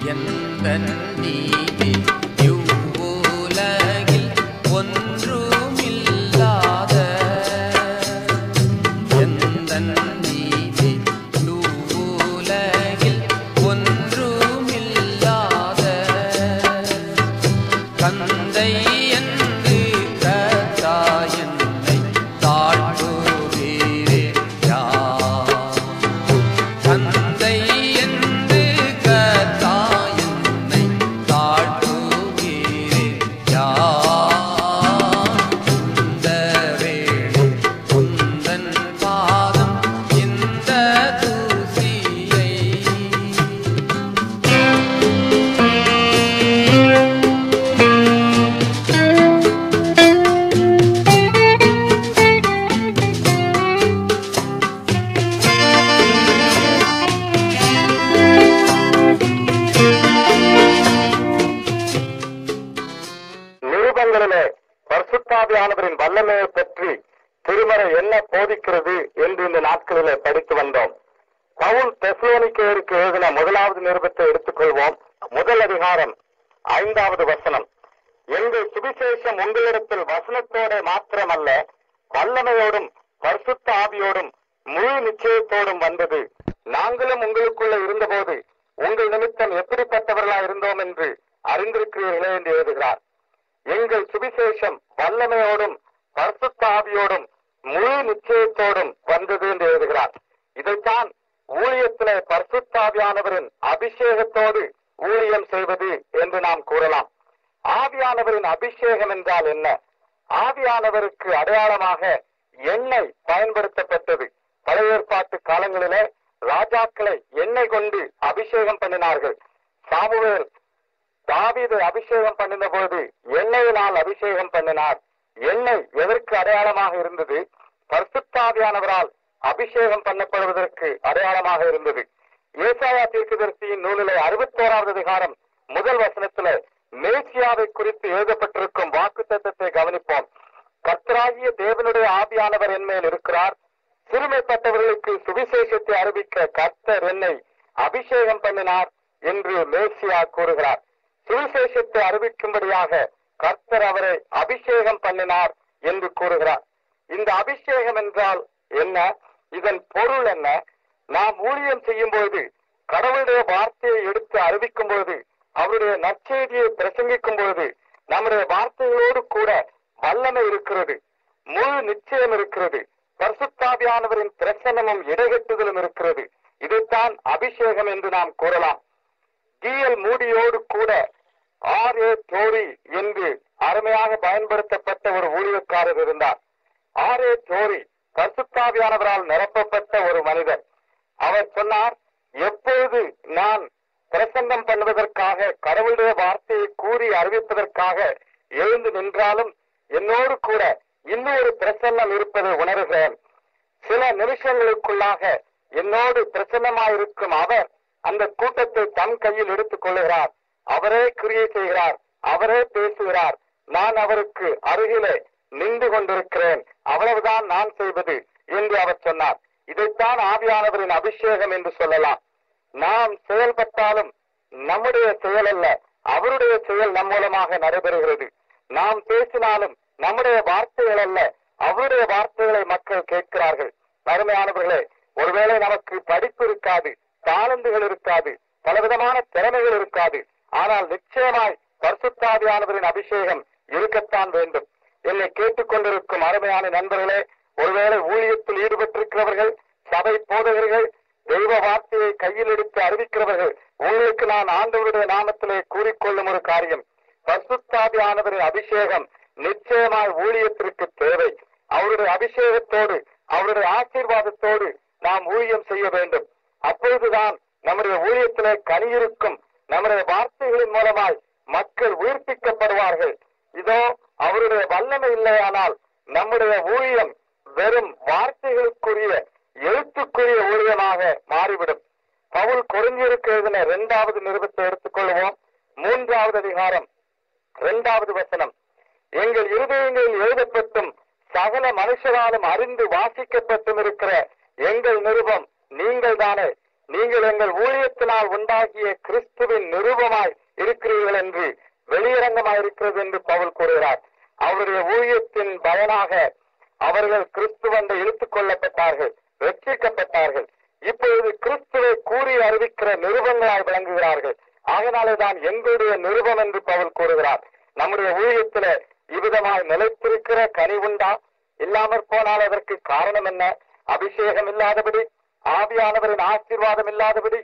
எந்தன் நீதி இவ்வுலகில் ஒன்றுமில்லாத எந்தன் நீதி இவ்வுலகில் ஒன்றுமில்லாத தந்தை என்று கத்தாயன்னை தாழ்த்துவீரே யார் தந்தை என்று கத்தாயன்னை தாழ்த்துவீரே யார் இந்த வேளை உந்தன் பாதம் இந்த தூசியை நிருபங்களிலே பரிசுத்தாவியானவரின் வல்லமையை பற்றி திருமறை என்ன போதிக்கிறது என்று இந்த நாட்களிலே படித்து வந்தோம் பவுல் தெசலோனிக்கேயருக்கு எழுதின முதலாவது நிருபத்தை எடுத்துக்கொள்வோம் முதல் அதிகாரம் ஐந்தாவது வசனம் எங்கள் சுவிசேஷம் உங்களிடத்தில் வசனத்தோட மாத்திரமல்ல வல்லமையோடும் பரிசுத்த ஆவியோடும் முழு நிச்சயத்தோடும் வந்தது நாங்களும் உங்களுக்குள்ள இருந்தபோது உங்கள் நிமித்தம் எப்படிப்பட்டவர்களா இருந்தோம் என்று அறிந்திருக்கிறீர்களே என்று எழுதுகிறார் எங்கள் சுவிசேஷம் வல்லமையோடும் பரிசுத்த ஆவியோடும் முழு நிச்சயத்தோடும் வந்தது என்று எழுதுகிறார் இதைத்தான் ஊழியத்திலே பரிசுத்தாவியானவரின் அபிஷேகத்தோடு ஊழியம் செய்வது என்று நாம் கூறலாம் ஆவியானவரின் அபிஷேகம் என்றால் என்ன ஆவியானவருக்கு அடையாளமாக எண்ணெய் பயன்படுத்தப்பட்டது பழைய ஏற்பாட்டு காலங்களிலே ராஜாக்களை எண்ணெய் கொண்டு அபிஷேகம் பண்ணினார்கள் சாமுவேல் தாவீதை அபிஷேகம் பண்ணின போது எண்ணெயினால் அபிஷேகம் பண்ணினார் எண்ணெய் எதற்கு அடையாளமாக இருந்தது பரிசுத்தாவியானவரால் அபிஷேகம் பண்ணப்படுவதற்கு அடையாளமாக இருந்தது ஏசாயா தீர்க்கதரிசியின் நூலிலே அறுபத்தோராவது அதிகாரம் முதல் வசனத்துல மேசியாவை குறித்து எழுதப்பட்டிருக்கும் வாக்கு தத்தத்தை கவனிப்போம் கர்த்தராகிய தேவனுடைய ஆவியானவர் என்மேல் இருக்கிறார் சிறுமைப்பட்டவர்களுக்கு சுவிசேஷத்தை அறிவிக்க கர்த்தர் என்னை அபிஷேகம் பண்ணினார் என்று மேசியா கூறுகிறார் சுவிசேஷத்தை அறிவிக்கும்படியாக கர்த்தர் அவரை அபிஷேகம் பண்ணினார் என்று கூறுகிறார் இந்த அபிஷேகம் என்றால் என்ன இதன் பொருள் என்ன நாம் ஊழியம் செய்யும் பொழுது கடவுளுடைய வார்த்தையை எடுத்து அறிவிக்கும் பொழுது அவருடைய நற்செய்தியை பிரசங்கிக்கும் பொழுது நம்முடைய வார்த்தைகளோடு கூட வல்லமை இருக்கிறது முழு நிச்சயம் இருக்கிறது பரிசுத்தாவியானவரின் பிரசன்னமும் இடைகட்டுதலும் இருக்கிறது இதைத்தான் அபிஷேகம் என்று நாம் கூறலாம் டிஎல் மூடியோடு கூட ஆர் ஏ டோரி என்று அருமையாக பயன்படுத்தப்பட்ட ஒரு ஊழியக்காரர் இருந்தார் ஆர் ஏ டோரி பரிசுத்தாவியானவரால் நிரப்பப்பட்ட ஒரு மனிதர் அவர் சொன்னார் எப்பொழுது நான் பிரசங்கம் பண்ணுவதற்காக கடவுளுடைய வார்த்தையை கூறி அறிவிப்பதற்காக எழுந்து நின்றாலும் என்னோடு கூட இன்னொரு பிரசன்னம் இருப்பதை உணர்கிறேன் சில நிமிஷங்களுக்குள்ளாக என்னோடு பிரசன்னமாயிருக்கும் அவர் அந்த கூட்டத்தை தன் கையில் எடுத்துக் கொள்ளுகிறார் அவரே கிரியை செய்கிறார் அவரே பேசுகிறார் நான் அவருக்கு அருகிலே நின்று கொண்டிருக்கிறேன் அவ்வளவுதான் நான் செய்வது என்று அவர் சொன்னார் இதைத்தான் ஆவியானவரின் அபிஷேகம் என்று சொல்லலாம் நாம் செயல்பட்டாலும் நம்முடைய செயல் அல்ல அவருடைய செயல் நம் மூலமாக நடைபெறுகிறது நாம் பேசினாலும் நம்முடைய வார்த்தைகள் அல்ல அவருடைய வார்த்தைகளை மக்கள் கேட்கிறார்கள் அருமையானவர்களே ஒருவேளை நமக்கு படிப்பு இருக்காது தாளந்துகள் இருக்காது பலவிதமான திறமைகள் இருக்காது ஆனால் நிச்சயமாய் பரிசுத்தாவியானவரின் அபிஷேகம் இருக்கத்தான் வேண்டும் என்னை கேட்டுக்கொண்டிருக்கும் அருமையான நண்பர்களே ஒருவேளை ஊழியத்தில் ஈடுபட்டிருக்கிறவர்கள் சபை போதகர்கள் தெய்வ வார்த்தையை கையில் எடுத்து அறிவிக்கிறவர்கள் உங்களுக்கு நான் ஆண்டவருடைய நாமத்திலே கூறிக்கொள்ளும் ஒரு காரியம் பரிசுத்தாவியானவரின் அபிஷேகம் நிச்சயமாய் ஊழியத்திற்கு தேவை அவருடைய அபிஷேகத்தோடு அவருடைய ஆசீர்வாதத்தோடு நாம் ஊழியம் செய்ய வேண்டும் அப்பொழுதுதான் நம்முடைய ஊழியத்திலே கனி இருக்கும் நம்முடைய வார்த்தைகளின் மூலமாய் மக்கள் உயிர்ப்பிக்கப்படுவார்கள் இதோ அவருடைய வல்லமை இல்லையானால் நம்முடைய ஊழியம் வெறும் வார்த்தைகளுக்குரிய எழுத்துக்குரிய ஊழியமாக மாறிவிடும் பவுல் கொரிந்தியருக்கு எழுதின இரண்டாவது நிருபத்தை எடுத்துக்கொள்வோம் மூன்றாவது அதிகாரம் இரண்டாவது வசனம் எங்கள் இருதயங்களில் எழுதப்பட்டும் சகல மனுஷராலும் அறிந்து வாசிக்கப்பட்டும் இருக்கிற எங்கள் நிருபம் நீங்கள் தானே நீங்கள் எங்கள் ஊழியத்தினால் உண்டாகிய கிறிஸ்துவின் நிரூபமாய் இருக்கிறீர்கள் என்று வெளியரங்கமாய் இருக்கிறது என்று பவுல் கூறுகிறார் அவருடைய ஊழியத்தின் பயனாக அவர்கள் கிறிஸ்துவண்டை இழுத்துக் கொள்ளப்பட்டார்கள் ரட்சிக்கப்பட்டார்கள் இப்பொழுது கிறிஸ்துவை கூறி அறிவிக்கிற நிருபங்களாய் விளங்குகிறார்கள் ஆகினாலேதான் எங்களுடைய நிருபம் என்று பவுல் கூறுகிறார் நம்முடைய ஊழியத்தில இவ்விதமாய் நிலைத்திருக்கிற கனி உண்டா இல்லாமற் போனால் அதற்கு காரணம் என்ன அபிஷேகம் இல்லாதபடி ஆவியானவரின் ஆசீர்வாதம் இல்லாதபடி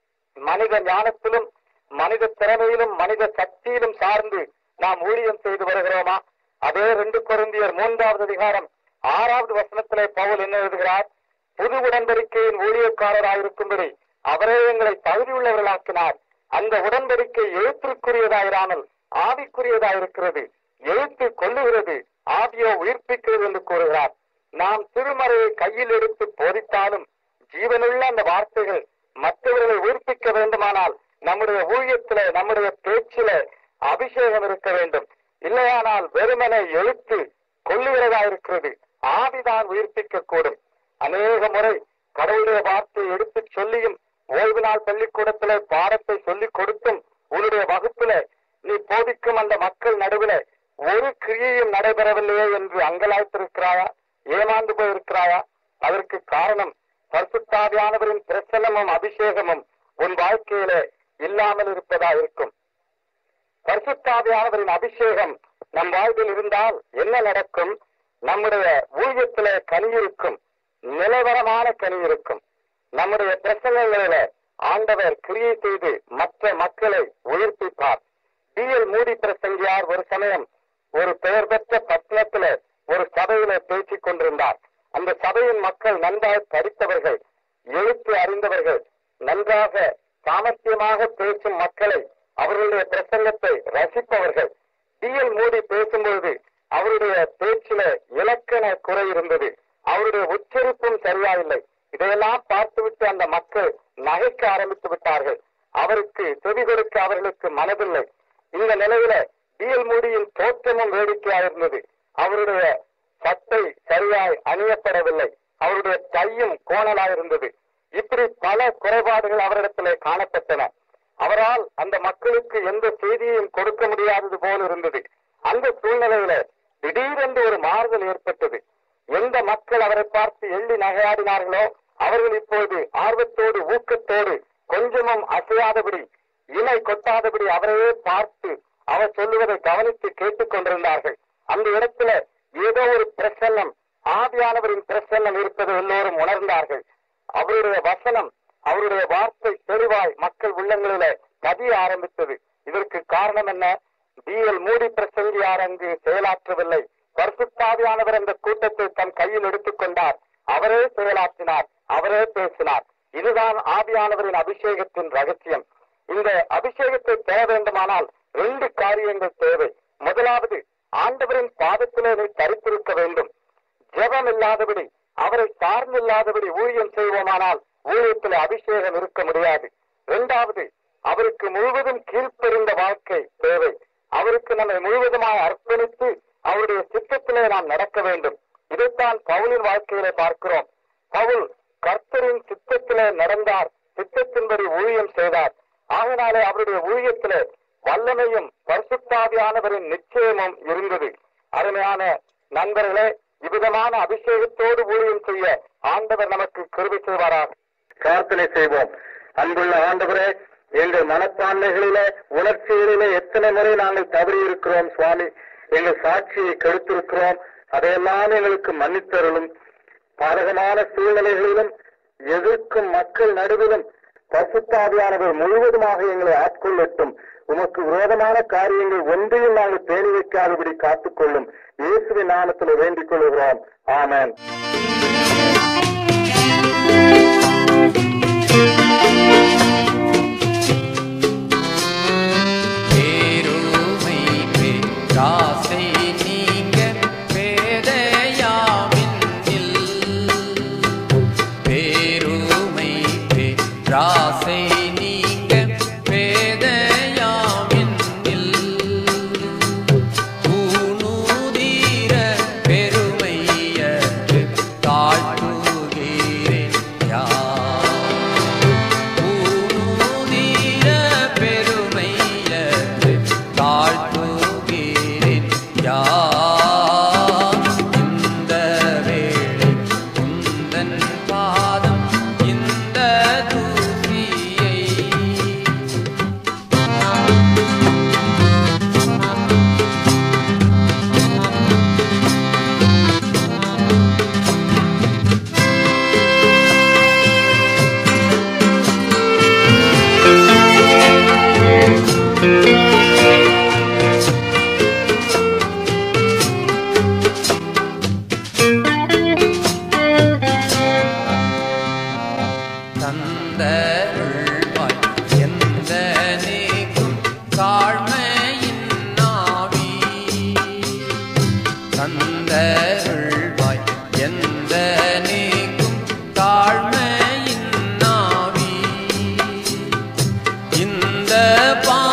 மனித ஞானத்திலும் மனித திறமையிலும் மனித சக்தியிலும் சார்ந்து நாம் ஊழியம் செய்து வருகிறோமா அதே ரெண்டு கொரிந்தியர் மூன்றாவது அதிகாரம் ஆறாவது வசனத்திலே பவுல் என்ன எழுதுகிறார் புது உடன்படிக்கையின் ஊழியக்காரராயிருக்கும்படி அவரே எங்களை தகுதியுள்ளவர்களாக்கினார் அந்த உடன்படிக்கை எழுத்திற்குரியதாயிராமல் ஆவிக்குரியதாயிருக்கிறது எழுத்து கொள்ளுகிறது ஆவியோ உயிர்ப்பிக்கிறது என்று கூறுகிறார் நாம் திருமறையை கையில் எடுத்து போதித்தாலும் ஜீவனுள்ள அந்த வார்த்தைகள் மற்றவர்களை உயிர்ப்பிக்க வேண்டுமானால் நம்முடைய ஊழியத்தில நம்முடைய பேச்சில அபிஷேகம் இருக்க வேண்டும் இல்லையானால் வெறுமனை எழுத்து கொல்லுகிறதா இருக்கிறது ஆவிதான் உயிர்ப்பிக்க கூடும் அநேக முறை கடவுளுடைய வார்த்தையை எடுத்துச் சொல்லியும் ஓய்வு நாள் பள்ளிக்கூடத்திலே பாடத்தை சொல்லிக் கொடுத்தும் உன்னுடைய வகுப்பில நீ போதிக்கும் அந்த மக்கள் நடுவில ஒரு கிரியையும் நடைபெறவில்லையே என்று அங்கலாய்த்திருக்கிறாயா ஏமாந்து போயிருக்கிறாயா அதற்கு காரணம் பரிசுத்தாவியானவரின் பிரசன்னமும் அபிஷேகமும் உன் வாழ்க்கையிலே இல்லாமல் இருப்பதா இருக்கும் பரிசுத்தாவியானவரின் அபிஷேகம் நம் வாழ்வில் இருந்தால் என்ன நடக்கும் நம்முடைய ஊழியத்திலே கனி இருக்கும் நிலவரமான கனி இருக்கும் நம்முடைய பிரசங்கங்களில ஆண்டவர் கிரியை செய்து மற்ற மக்களை உயிர்ப்பிப்பார் டி எல் மூடி பிரசங்கியார் ஒரு சமயம் ஒரு பெயர் பெற்ற பட்டணத்தில ஒரு சபையில பேசிக் கொண்டிருந்தார் அந்த சபையின் மக்கள் நன்றாய் படித்தவர்கள் எழுத்து அறிந்தவர்கள் நன்றாக சாமர்த்தியமாக பேசும் மக்களை அவர்களுடைய பிரசங்கத்தை ரசிப்பவர்கள் டி எல் மூடி பேசும்பொழுது அவருடைய பேச்சில இலக்கண குறை இருந்தது அவருடைய உச்சரிப்பும் சரியாயில்லை இதையெல்லாம் பார்த்துவிட்டு அந்த மக்கள் நகைக்க ஆரம்பித்து விட்டார்கள் அவருக்கு செவி கொடுக்க அவர்களுக்கு மனதில்லை இந்த நிலையில டிஎல் மூடியின் தோற்றமும் வேடிக்கையாயிருந்தது அவருடைய சட்டை சரியாய் அணியப்படவில்லை அவருடைய கையும் கோணலாயிருந்தது இப்படி பல குறைபாடுகள் அவரிடத்திலே காணப்பட்டன அவரால் அந்த மக்களுக்கு எந்த செய்தியையும் கொடுக்க முடியாதது போல் இருந்தது அந்த சூழ்நிலையில திடீரென்று ஒரு மாறுதல் ஏற்பட்டது எந்த மக்கள் அவரை பார்த்து எள்ளி நகையாடினார்களோ அவர்கள் இப்போது ஆர்வத்தோடு ஊக்கத்தோடு கொஞ்சமும் அசையாதபடி இலை கொட்டாதபடி அவரையே பார்த்து அவர் சொல்லுவதை கவனித்து கேட்டுக் கொண்டிருந்தார்கள் அந்த இடத்துல ஏதோ ஒரு பிரசன்னம் ஆவியானவரின் பிரசன்னம் இருப்பதை எல்லோரும் உணர்ந்தார்கள் அவருடைய வசனம் அவருடைய வார்த்தை தெளிவாய் மக்கள் உள்ளங்களில பதிய ஆரம்பித்தது இதற்கு காரணம் என்ன டிஎல் மூடி பிரசங்கியார் அங்கு செயலாற்றவில்லை பரிசுத்தாவியானவர் அந்த கூட்டத்தை தன் கையில் எடுத்துக்கொண்டார் அவரே செயலாற்றினார் அவரே பேசினார் இதுதான் ஆவியானவரின் அபிஷேகத்தின் ரகசியம் இந்த அபிஷேகத்தை பெற வேண்டுமானால் ரெண்டு காரியங்கள் தேவை முதலாவது ஆண்டவரின் பாதத்திலே நீ தரித்திருக்க வேண்டும் ஜெபம் இல்லாதபடி அவரை சார்ந்தில்லாதபடி ஊழியம் செய்வோமானால் ஊழியத்தில் அபிஷேகம் இருக்க முடியாது இரண்டாவது அவருக்கு முழுவதும் கீழ்ப்பெறிந்த வாழ்க்கை தேவை அவருக்கு நம்மை முழுவதுமாய் அர்ப்பணித்து அவருடைய சித்தத்திலே நாம் நடக்க வேண்டும் இதைத்தான் பவுலின் வாழ்க்கையிலே பார்க்கிறோம் பவுல் கர்த்தரின் சித்தத்திலே நடந்தார் சித்தத்தின்படி ஊழியம் செய்தார் ஆகினாலே அவருடைய ஊழியத்திலே வல்லமையும் பரிசுத்தாவியானவரின் நிச்சயமும் இருந்தது அருமையான நண்பர்களே இவ்விதமான அபிஷேகத்தோடு ஊழியம் செய்ய ஆண்டவர் நமக்கு கிருபை செய்வாராக பிரார்த்தனை செய்வோம் அன்புள்ள ஆண்டவரே எங்கள் மனப்பான்மைகளிலே உணர்ச்சிகளிலே எத்தனை முறை நாங்கள் தவறி இருக்கிறோம் சுவாமி எங்கள் சாட்சியை கெடுத்திருக்கிறோம் அதையெல்லாம் எங்களுக்கு மன்னித்தருளும் பாதகமான சூழ்நிலைகளிலும் எதிர்க்கும் மக்கள் நடுவிலும் பசுத்தாவியானவர் முழுவதுமாக எங்களை ஆட்கொள்ளட்டும் உமக்கு விரோதமான காரியங்கள் ஒன்றையும் நாங்கள் பேணி வைக்காதபடி காத்துக்கொள்ளும் இயேசுவின் நாமத்தில் வேண்டிக் கொள்கிறோம் ஆமென் பேருமை பேராசை நீங்க பேதையாவின்னில் பேருமை பேராசை நீங்க பேதையாவின்னில் ஊனூதீர பெருமையற்று தாழ்த்துகிறேன் யார் இந்த பா